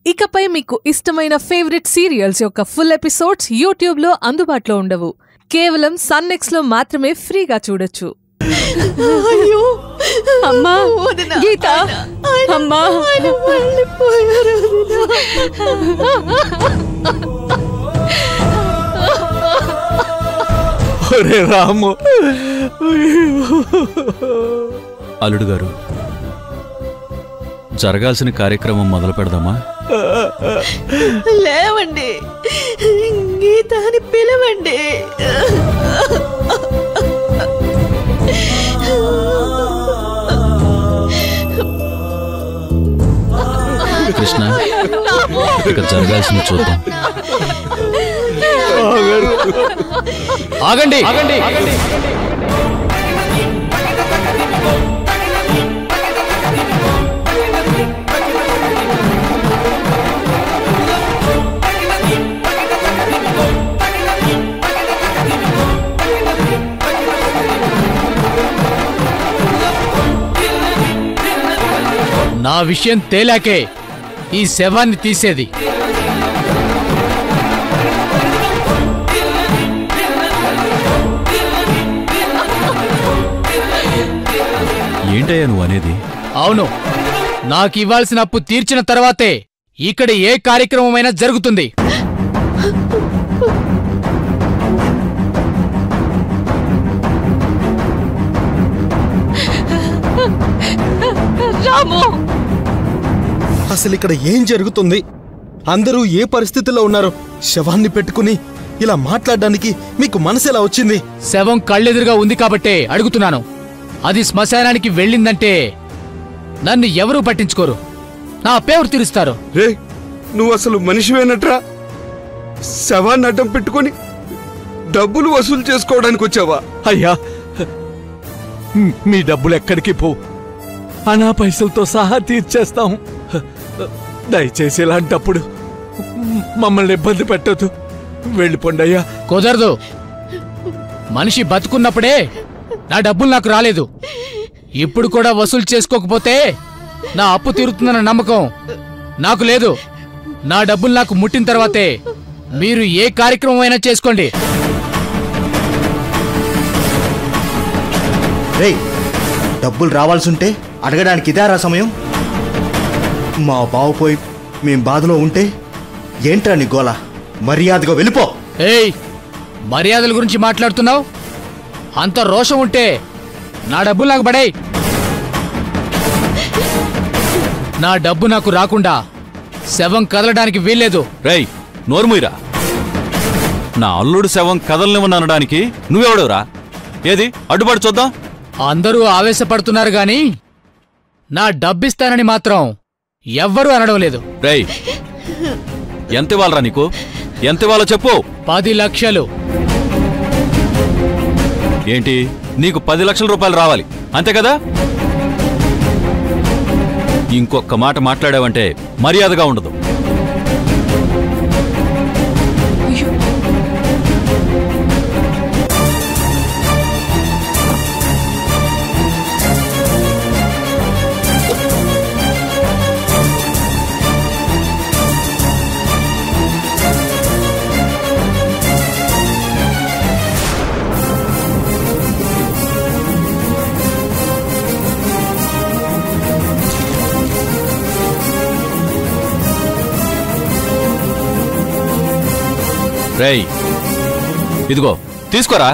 ఇకపై మీకు ఇష్టమైన ఫేవరెట్ సీరియల్స్ యొక్క ఫుల్ ఎపిసోడ్స్ యూట్యూబ్లో అందుబాటులో ఉండవు కేవలం సన్నెక్స్లో మాత్రమే ఫ్రీగా చూడొచ్చు అయ్యో అమ్మా వదినా. గీత ఆయన- అమ్మా ఆయన వెళ్ళిపోయారు ఒరే రాము అల్లుడు గారు జరగాల్సిన కార్యక్రమం మొదలు పెడదామా లేవండి గీత అని పిలవండి కృష్ణ ఇక జరగాల్సింది చూద్దాం ఆగండి ఆగండి నా విషయం తేలాకే ఈ శవాన్ని తీసేది ఏంటయ్యా నువ్వు అనేది అవును నాకు ఇవ్వాల్సిన అప్పు తీర్చిన తర్వాతే ఇక్కడ ఏ కార్యక్రమమైనా జరుగుతుంది రాము అసలు ఇక్కడ ఏం జరుగుతుంది అందరూ ఏ పరిస్థితిలో ఉన్నారు శవాన్ని పెట్టుకుని ఇలా మాట్లాడడానికి మీకు మనసు ఎలా వచ్చింది శవం కళ్ళెదురుగా ఉంది కాబట్టే అడుగుతున్నాను అది శ్మశానానికి వెళ్ళిందంటే నన్ను ఎవరూ పట్టించుకోరు నా పేరు తీరుస్తారు రే నువ్వు అసలు మనిషివేనట్రా శవాన్ని అడ్డం పెట్టుకొని డబ్బులు వసూలు చేసుకోవడానికి వచ్చావా అయ్యా మ్- మీ డబ్బులు ఎక్కడికి పోవు అనా పైసలతో సహా తీర్చేస్తాం దయచేసి ఇలాంటప్పుడు మ్- మమ్మల్ని ఇబ్బంది పెట్టొద్దు వెళ్ళిపోండి అయ్యా కుదరదు మనిషి బతుకున్నప్పుడే నా డబ్బులు నాకు రాలేదు ఇప్పుడు కూడా వసూలు చేసుకోకపోతే నా అప్పు తీరుతుందన్న నమ్మకం నాకు లేదు నా డబ్బులు నాకు ముట్టిన తర్వాతే మీరు ఏ కార్యక్రమం అయినా చేసుకోండి రేయ్ డబ్బులు రావాల్సుంటే అడగడానికి ఇదారా సమయం మా బావు పోయి మేం బాధలో ఉంటే ఏంట్రా నీ గోల మర్యాదగా వెళ్ళిపో ఏయ్ మర్యాదల గురించి మాట్లాడుతున్నావు అంత రోషం ఉంటే నా డబ్బులు నాకు పడాయి నా డబ్బు నాకు రాకుండా శవం కదలడానికి వీల్లేదు రేయ్ నోర్ముయిరా నా అల్లుడు శవం కదలనివ్వను అనడానికి నువ్వెవడవురా ఏది అడ్డుపడి చూద్దాం అందరూ ఆవేశపడుతున్నారు గాని నా డబ్బిస్తానని మాత్రం ఎవ్వరూ అనడం లేదు రేయ్ ఎంత ఇవ్వాలరా నీకు ఎంత ఇవ్వాలో చెప్పు పది లక్షలు ఏంటి నీకు పది లక్షల రూపాయలు రావాలి అంతే కదా ఇంకొక మాట మాట్లాడావంటే మర్యాదగా ఉండదు రేయ్ ఇదిగో తీసుకోరా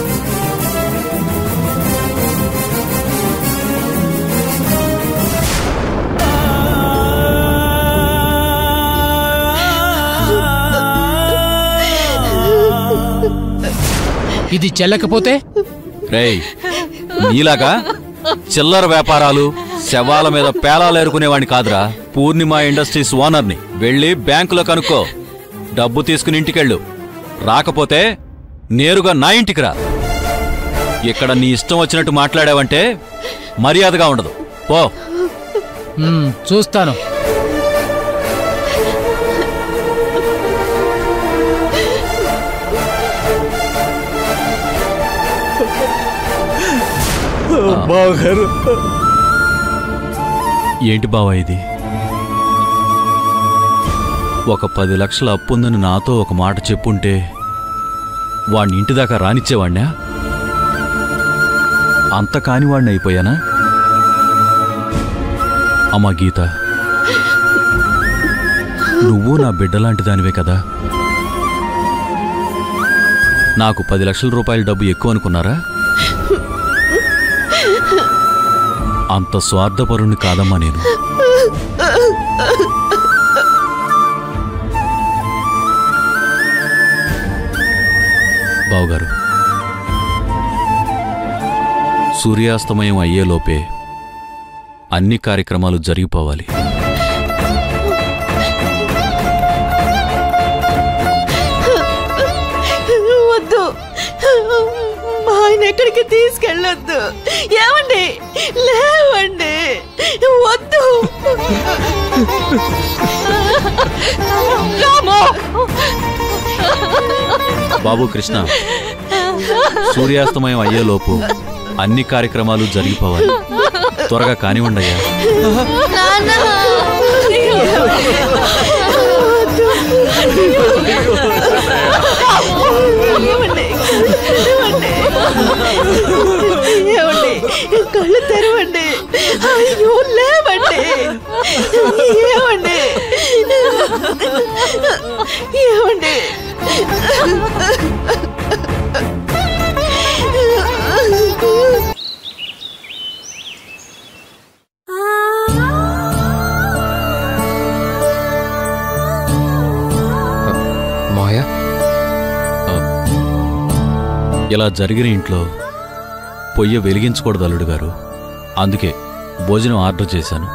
ఇది చెల్లకపోతే రేయ్ నీలాగా చిల్లర వ్యాపారాలు శవాల మీద పేలాలు ఏరుకునేవాడిని కాదురా పూర్ణిమ ఇండస్ట్రీస్ ఓనర్ని వెళ్ళి బ్యాంకులో కనుక్కో డబ్బు తీసుకుని ఇంటికెళ్ళు రాకపోతే నేరుగా నా ఇంటికి రా ఇక్కడ నీ ఇష్టం వచ్చినట్టు మాట్లాడావంటే మర్యాదగా ఉండదు పో మ్మ్, చూస్తాను బావగారు ఏంటి బావా ఇది ఒక పది లక్షల అప్పుందని నాతో ఒక మాట చెప్పుంటే వాణ్ణి ఇంటి దాకా రానిచ్చేవాణ్ణా అంత కానివాణ్ణి అయిపోయానా అమ్మా గీత నువ్వు నా బిడ్డలాంటి దానివే కదా నాకు పది లక్షల రూపాయల డబ్బు ఎక్కువ అనుకున్నారా అంత స్వార్థపరుణ్ణి కాదమ్మా నేను బావుగారు సూర్యాస్తమయం అయ్యేలోపే అన్ని కార్యక్రమాలు జరిగిపోవాలి వద్దు మా ఆయన ఎక్కడికి తీసుకెళ్ళొద్దు ఏమండి లేవండి వద్దు రాము బాబు కృష్ణ సూర్యాస్తమయం అయ్యేలోపు అన్ని కార్యక్రమాలు జరిగిపోవాలి త్వరగా కానివ్వండయ్యా ఏమండి ఏమండి కళ్ళు తెరవండి అయ్యో లేవండి ఏమండి ఏమండి మాయా ఇలా జరిగిన ఇంట్లో పొయ్య వెలిగించకూడదు అల్లుడు గారు అందుకే భోజనం ఆర్డర్ చేశాను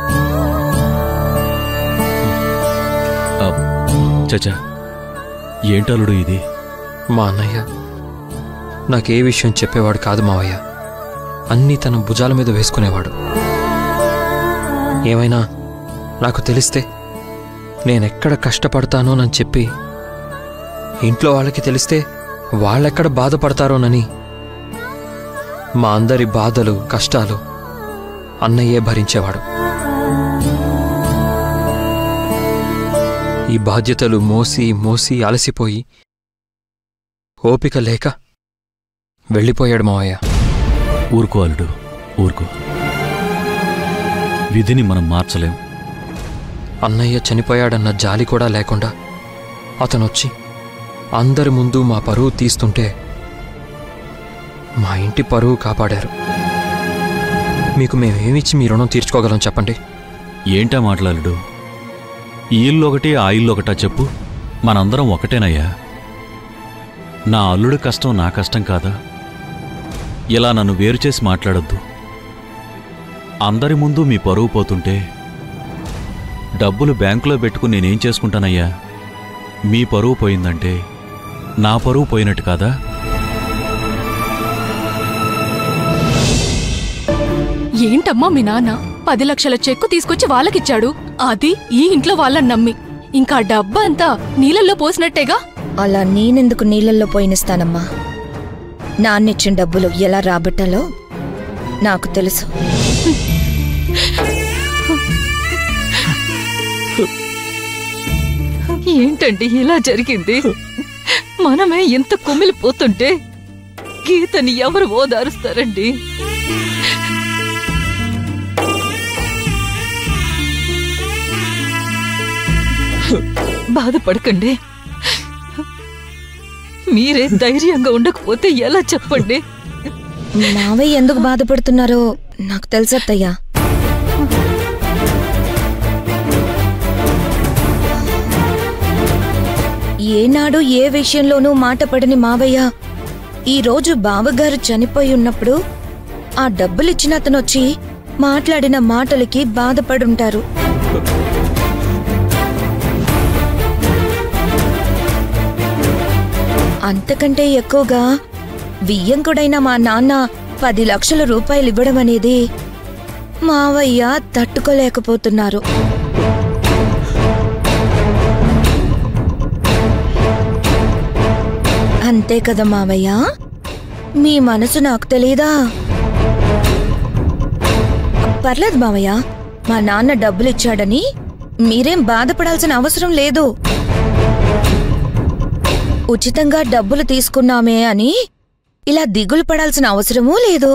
ఆ, చచా ఏంటల్లుడు ఇది మా అన్నయ్య నాకే విషయం చెప్పేవాడు కాదు మావయ్య అన్నీ తన భుజాల మీద వేసుకునేవాడు ఏమైనా నాకు తెలిస్తే నేనెక్కడ కష్టపడతానోనని చెప్పి ఇంట్లో వాళ్ళకి తెలిస్తే వాళ్ళెక్కడ బాధపడతారోనని మా అందరి బాధలు కష్టాలు అన్నయ్యే భరించేవాడు ఈ బాధ్యతలు మోసి మోసి అలసిపోయి ఓపిక లేక వెళ్ళిపోయాడు మావయ్య ఊరుకో అల్లుడు ఊరుకో విధిని మనం మార్చలేం అన్నయ్య చనిపోయాడన్న జాలి కూడా లేకుండా అతనొచ్చి అందరి ముందు మా పరువు తీస్తుంటే మా ఇంటి పరువు కాపాడారు మీకు మేమేమిచ్చి మీ రుణం తీర్చుకోగలం చెప్పండి ఏంటా మాట్లాడు ఈ ఇల్లు ఒకటి ఆ ఇల్లు ఒకటా చెప్పు మనందరం ఒకటేనయ్యా నా అల్లుడి కష్టం నా కష్టం కాదా ఇలా నన్ను వేరు చేసి మాట్లాడొద్దు అందరి ముందు మీ పరువు పోతుంటే డబ్బులు బ్యాంకులో పెట్టుకుని నేనేం చేసుకుంటానయ్యా మీ పరువు పోయిందంటే నా పరువు పోయినట్టు కాదా ఏంటమ్మా మీ నాన్న పది లక్షల చెక్కు తీసుకొచ్చి వాళ్ళకిచ్చాడు అది ఈ ఇంట్లో వాళ్ళని నమ్మి ఇంకా ఆ డబ్బా అంతా నీళ్ళల్లో పోసినట్టేగా అలా నేనెందుకు నీళ్ళల్లో పోయినిస్తానమ్మా నాన్నిచ్చిన డబ్బులు ఎలా రాబట్టాలో నాకు తెలుసు ఏంటండి ఇలా జరిగింది మనమే ఇంత కుమిలిపోతుంటే గీతని ఎవరు ఓదారుస్తారండి బాధపడకండి మీరే ధైర్యంగా ఉండకపోతే ఎలా చెప్పండి మావయ్య ఎందుకు బాధపడుతున్నారో నాకు తెలుసత్తయ్యా ఏనాడు ఏ విషయంలోనూ మాట పడని మావయ్య ఈ రోజు బావగారు చనిపోయి ఉన్నప్పుడు ఆ డబ్బులిచ్చిన అతనొచ్చి మాట్లాడిన మాటలకి బాధపడుంటారు అంతకంటే ఎక్కువగా వియ్యంకుడైన మా నాన్న పది లక్షల రూపాయలు ఇవ్వడం అనేది మావయ్య తట్టుకోలేకపోతున్నారు అంతే కదా మావయ్య మీ మనసు నాకు తెలీదా పర్లేదు మావయ్య మా నాన్న డబ్బులిచ్చాడని మీరేం బాధపడాల్సిన అవసరం లేదు ఉచితంగా డబ్బులు తీసుకున్నామే అని ఇలా దిగులు పడాల్సిన అవసరమూ లేదు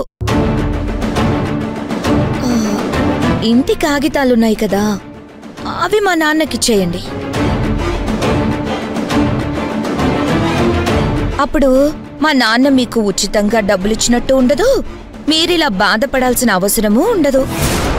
ఆ, ఇంటి కాగితాలున్నాయి కదా అవి మా నాన్నకిచ్చేయండి అప్పుడు మా నాన్న మీకు ఉచితంగా డబ్బులిచ్చినట్టు ఉండదు మీరిలా బాధపడాల్సిన అవసరమూ ఉండదు